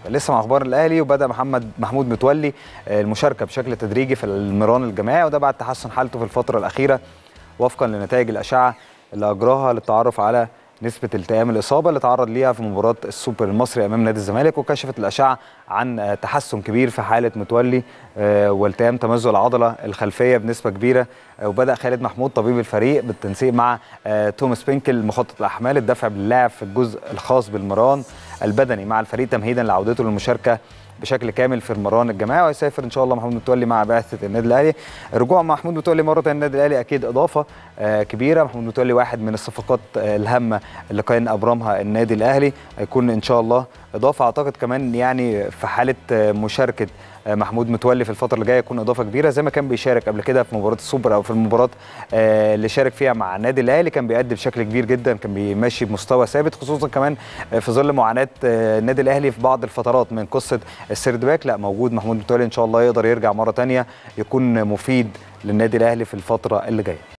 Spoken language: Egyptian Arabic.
لسه مع اخبار الاهلي وبدا محمد محمود متولي المشاركه بشكل تدريجي في المران الجماعي وده بعد تحسن حالته في الفتره الاخيره وفقا لنتائج الاشعه اللي اجراها للتعرف على نسبة التئام الإصابة اللي تعرض ليها في مباراة السوبر المصري أمام نادي الزمالك وكشفت الأشعة عن تحسن كبير في حالة متولي والتئام تمزق العضلة الخلفية بنسبة كبيرة وبدأ خالد محمود طبيب الفريق بالتنسيق مع توماس بينكل مخطط الأحمال الدفع باللاعب في الجزء الخاص بالمران البدني مع الفريق تمهيدا لعودته للمشاركة بشكل كامل في المران الجماعي ويسافر ان شاء الله محمود متولي مع بعثه النادي الاهلي رجوع محمود متولي مره ثانيه النادي الاهلي اكيد اضافه كبيره محمود متولي واحد من الصفقات الهامه اللي كان ابرمها النادي الاهلي هيكون ان شاء الله اضافه اعتقد كمان يعني في حاله مشاركه محمود متولي في الفتره اللي جايه يكون اضافه كبيره زي ما كان بيشارك قبل كده في مباراه السوبر او في المباراه اللي شارك فيها مع النادي الاهلي كان بيأدي بشكل كبير جدا كان بيمشي بمستوى ثابت خصوصا كمان في ظل معاناه النادي الاهلي في بعض الفترات من قصه السيرد باك لا موجود محمود متولي ان شاء الله يقدر يرجع مره ثانيه يكون مفيد للنادي الاهلي في الفتره اللي جايه